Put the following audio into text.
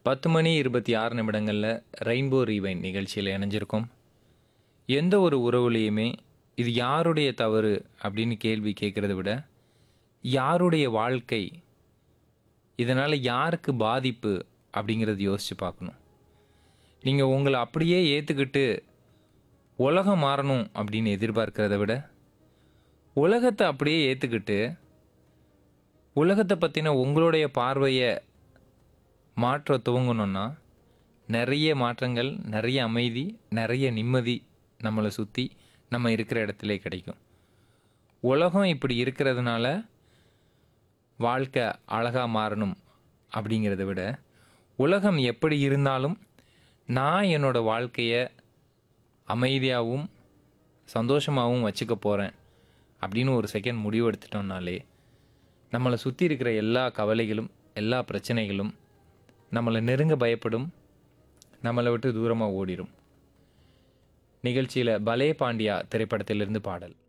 பத்து மணி இருபத்தி ஆறு நிமிடங்களில் ரெயின்போ ரீவைன் நிகழ்ச்சியில் இணைஞ்சிருக்கோம் எந்த ஒரு உறவுலையுமே இது யாருடைய தவறு அப்படின்னு கேள்வி கேட்குறத விட யாருடைய வாழ்க்கை இதனால் யாருக்கு பாதிப்பு அப்படிங்கிறது யோசித்து பார்க்கணும் நீங்கள் உங்களை அப்படியே ஏற்றுக்கிட்டு உலகம் மாறணும் அப்படின்னு எதிர்பார்க்கிறத விட உலகத்தை அப்படியே ஏற்றுக்கிட்டு உலகத்தை பற்றின உங்களுடைய பார்வையை மாற்ற துவங்கணும்னா நிறைய மாற்றங்கள் நிறைய அமைதி நிறைய நிம்மதி நம்மளை சுற்றி நம்ம இருக்கிற இடத்துல கிடைக்கும் உலகம் இப்படி இருக்கிறதுனால வாழ்க்கை அழகாக மாறணும் அப்படிங்கிறத விட உலகம் எப்படி இருந்தாலும் நான் என்னோட வாழ்க்கையை அமைதியாகவும் சந்தோஷமாகவும் வச்சுக்க போகிறேன் அப்படின்னு ஒரு செகண்ட் முடிவு எடுத்துட்டோம்னாலே நம்மளை சுற்றி இருக்கிற எல்லா கவலைகளும் எல்லா பிரச்சனைகளும் நம்மளை நெருங்க பயப்படும் நம்மளை விட்டு தூரமாக ஓடிடும் நிகழ்ச்சியில் பலே பாண்டியா திரைப்படத்திலிருந்து பாடல்